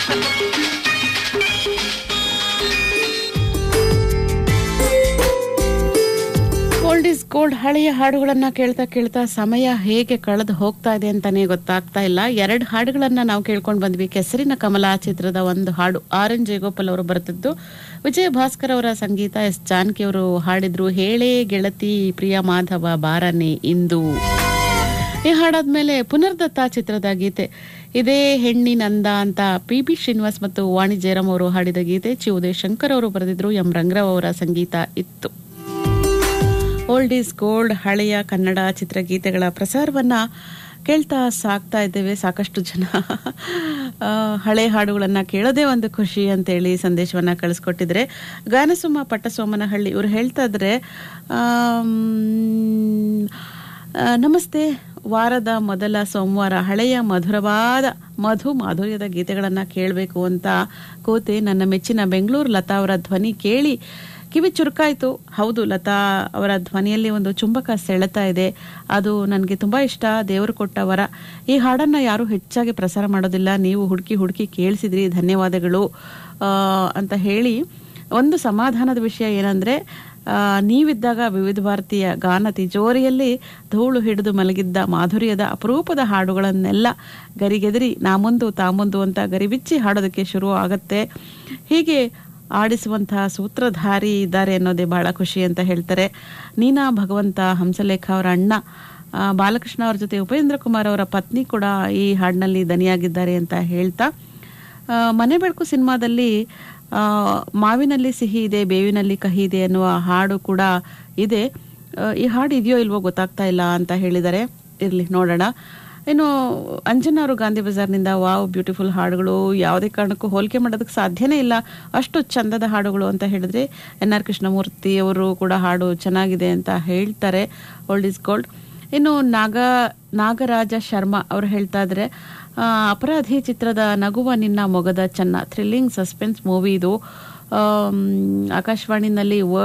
old is gold ಹಳೆಯ ಹಾಡುಗಳನ್ನ ಕೇಳ್ತಾ ಕೇಳ್ತಾ ಸಮಯ ಹೇಗೆ ಕಳೆದು ಹೋಗ್ತಾ ಇದೆ ಅಂತಾನೆ ಗೊತ್ತಾಗ್ತಾ ಇಲ್ಲ ಎರಡು ಹಾಡುಗಳನ್ನ ನಾವು ಕೇಳ್ಕೊಂಡು ಬಂದ್ವಿ ಕೆಸರಿನ ಕಮಲ ಚಿತ್ರದ ಒಂದು ಹಾಡು ಆರ್ ಎನ್ ಜಯಗೋಪಾಲ್ ಅವರು ಬರೆದಿದ್ದು ವಿಜಯ ಭಾಸ್ಕರ್ ಅವರ ಸಂಗೀತ ಎಸ್ ಜಾನಕಿ ಅವರು ಹಾಡಿದ್ರು ಹೇಳೇ ಗೆಳತಿ ಪ್ರಿಯ ಮಾಧವ ಬಾರನೆ ಇಂದು ಈ ಹಾಡಾದ್ಮೇಲೆ ಪುನರ್ದತ್ತ ಚಿತ್ರದ ಗೀತೆ ಇದೇ ಹೆಣ್ಣಿನಂದ ಅಂತ ಪಿ ಬಿ ಶ್ರೀನಿವಾಸ್ ಮತ್ತು ವಾಣಿ ಜಯರಾಮ್ ಅವರು ಹಾಡಿದ ಗೀತೆ ಚಿ ಉದಯ್ ಶಂಕರ್ ಅವರು ಬರೆದಿದ್ರು ಎಂ ರಂಗರಾವ್ ಅವರ ಸಂಗೀತ ಇತ್ತು ಓಲ್ಡ್ ಈಸ್ ಗೋಲ್ಡ್ ಹಳೆಯ ಕನ್ನಡ ಚಿತ್ರಗೀತೆಗಳ ಪ್ರಸಾರವನ್ನ ಕೇಳ್ತಾ ಸಾಕ್ತಾ ಇದ್ದೇವೆ ಸಾಕಷ್ಟು ಜನ ಆ, ಹಳೆ ಹಾಡುಗಳನ್ನ ಕೇಳೋದೇ ಒಂದು ಖುಷಿ ಅಂತೇಳಿ ಸಂದೇಶವನ್ನ ಕಳಿಸ್ಕೊಟ್ಟಿದ್ರೆ ಗಾನಸುಮ ಪಟ್ಟಸೋಮನಹಳ್ಳಿ ಇವ್ರು ಹೇಳ್ತಾ ಇದ್ರೆ ಆಮ್, ಆ, ನಮಸ್ತೆ ವಾರದ ಮೊದಲ ಸೋಮವಾರ ಹಳೆಯ ಮಧುರವಾದ ಮಧು ಮಾಧುರ್ಯದ ಗೀತೆಗಳನ್ನ ಕೇಳಬೇಕು ಅಂತ ಕೂತೆ ನನ್ನ ಮೆಚ್ಚಿನ ಬೆಂಗಳೂರು ಲತಾ ಅವರ ಧ್ವನಿ ಕೇಳಿ ಕಿವಿ ಚುರುಕಾಯ್ತು ಹೌದು ಲತಾ ಅವರ ಧ್ವನಿಯಲ್ಲಿ ಒಂದು ಚುಂಬಕ ಸೆಳೆತಾ ಇದೆ ಅದು ನನಗೆ ತುಂಬಾ ಇಷ್ಟ ದೇವರು ಕೊಟ್ಟ ವರ ಈ ಹಾಡನ್ನ ಯಾರು ಹೆಚ್ಚಾಗಿ ಪ್ರಸಾರ ಮಾಡೋದಿಲ್ಲ ನೀವು ಹುಡುಕಿ ಹುಡುಕಿ ಕೇಳಿಸಿದ್ರಿ ಧನ್ಯವಾದಗಳು ಆ, ಅಂತ ಹೇಳಿ ಒಂದು ಸಮಾಧಾನದ ವಿಷಯ ಏನಂದ್ರೆ ಆ, ನೀವಿದ್ದಾಗ ವಿವಿಧ ಭಾರತೀಯ ಗಾನ ತಿಜೋರಿಯಲ್ಲಿ ಧೂಳು ಹಿಡಿದು ಮಲಗಿದ್ದ ಮಾಧುರ್ಯದ ಅಪರೂಪದ ಹಾಡುಗಳನ್ನೆಲ್ಲ ಗರಿಗೆದರಿ ನಾ ಮುಂದು ತಾ ಮುಂದು ಅಂತ ಗರಿಬಿಚ್ಚಿ ಹಾಡೋದಕ್ಕೆ ಶುರು ಆಗತ್ತೆ ಹೀಗೆ ಆಡಿಸುವಂತಹ ಸೂತ್ರಧಾರಿ ಇದ್ದಾರೆ ಅನ್ನೋದೇ ಬಹಳ ಖುಷಿ ಅಂತ ಹೇಳ್ತಾರೆ ನೀನಾ ಭಗವಂತ ಹಂಸಲೇಖ ಅವರ ಅಣ್ಣ ಆ, ಬಾಲಕೃಷ್ಣ ಅವ್ರ ಜೊತೆ ಉಪೇಂದ್ರ ಕುಮಾರ್ ಅವರ ಪತ್ನಿ ಕೂಡ ಈ ಹಾಡಿನಲ್ಲಿ ದನಿಯಾಗಿದ್ದಾರೆ ಅಂತ ಹೇಳ್ತಾ ಆ, ಮನೆ ಬೆಳಕು ಸಿನಿಮಾದಲ್ಲಿ ಆ, ಮಾವಿನಲ್ಲಿ ಸಿಹಿ ಇದೆ ಬೇವಿನಲ್ಲಿ ಕಹಿ ಇದೆ ಅನ್ನುವ ಹಾಡು ಕೂಡ ಇದೆ ಆ, ಈ ಹಾಡು ಇದೆಯೋ ಇಲ್ವೋ ಗೊತ್ತಾಗ್ತಾ ಇಲ್ಲ ಅಂತ ಹೇಳಿದ್ದಾರೆ ಇರ್ಲಿ ನೋಡೋಣ ಇನ್ನು ಅಂಜನಾ ಅವರು ಗಾಂಧಿ ಬಜಾರ್ನಿಂದ ವಾವ್ ಬ್ಯೂಟಿಫುಲ್ ಹಾಡುಗಳು ಯಾವುದೇ ಕಾರಣಕ್ಕೂ ಹೋಲಿಕೆ ಮಾಡೋದಕ್ಕೆ ಸಾಧ್ಯನೇ ಇಲ್ಲ ಅಷ್ಟು ಚಂದದ ಹಾಡುಗಳು ಅಂತ ಹೇಳಿದ್ರೆ ಎನ್ ಆರ್ ಕೃಷ್ಣಮೂರ್ತಿ ಅವರು ಕೂಡ ಹಾಡು ಚೆನ್ನಾಗಿದೆ ಅಂತ ಹೇಳ್ತಾರೆ ಓಲ್ಡ್ ಇಸ್ ಗೋಲ್ಡ್ ಇನ್ನು ನಾಗ ನಾಗರಾಜ ಶರ್ಮಾ ಅವರು ಹೇಳ್ತಾ ಇದ್ರೆ ಆ, ಅಪರಾಧಿ ಚಿತ್ರದ ನಗುವ ನಿನ್ನ ಮೊಗದ ಚೆನ್ನ ಥ್ರಿಲ್ಲಿಂಗ್ ಸಸ್ಪೆನ್ಸ್ ಮೂವಿ ಇದು ಆಮ್, ಆಕಾಶವಾಣಿನಲ್ಲಿ